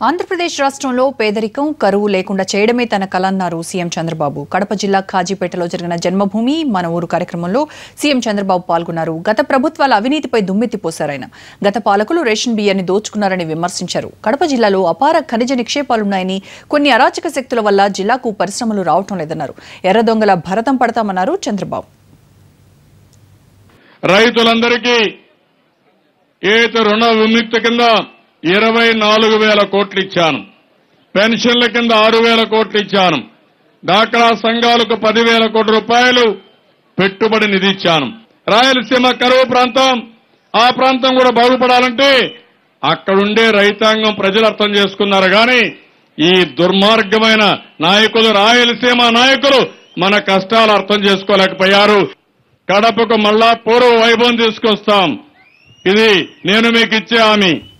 ఆంధ్రప్రదేశ్ రాష్ట్రంలో పేదరికం కరువు లేకుండా చేయడమే తన కల అన్నారు సీఎం చంద్రబాబు కడప జిల్లా ఖాజీపేటలో జరిగిన జన్మభూమి మన ఊరు కార్యక్రమంలో సీఎం చంద్రబాబు పాల్గొన్నారు గత ప్రభుత్వాల అవినీతిపై దుమ్మెత్తిపోశారాయన గత పాలకులు రేషన్ బియ్యాన్ని దోచుకున్నారని విమర్శించారు కడప జిల్లాలో అపార ఖనిజ నిక్షేపాలున్నాయని కొన్ని అరాచక శక్తుల వల్ల జిల్లాకు పరిశ్రమలు రావటం లేదన్నారు ఎర్ర దొంగల భరతం పడతామన్నారు చంద్రబాబు రైతులందరికీ ఏత రుణ విముక్తి కింద ఇరవై నాలుగు వేల కోట్లు ఇచ్చాను పెన్షన్ల కింద ఆరు వేల కోట్లు ఇచ్చాను డాక్రా సంఘాలకు పదివేల కోట్ల రూపాయలు పెట్టుబడి నిధి ఇచ్చాను రాయలసీమ కరువు ప్రాంతం ఆ ప్రాంతం కూడా బాగుపడాలంటే అక్కడుండే రైతాంగం ప్రజలు అర్థం చేసుకున్నారు కానీ ఈ దుర్మార్గమైన నాయకులు రాయలసీమ నాయకులు మన కష్టాలు అర్థం చేసుకోలేకపోయారు కడపకు మళ్ళా పూర్వ వైభవం తీసుకొస్తాం ఇది నేను మీకు ఇచ్చే హామీ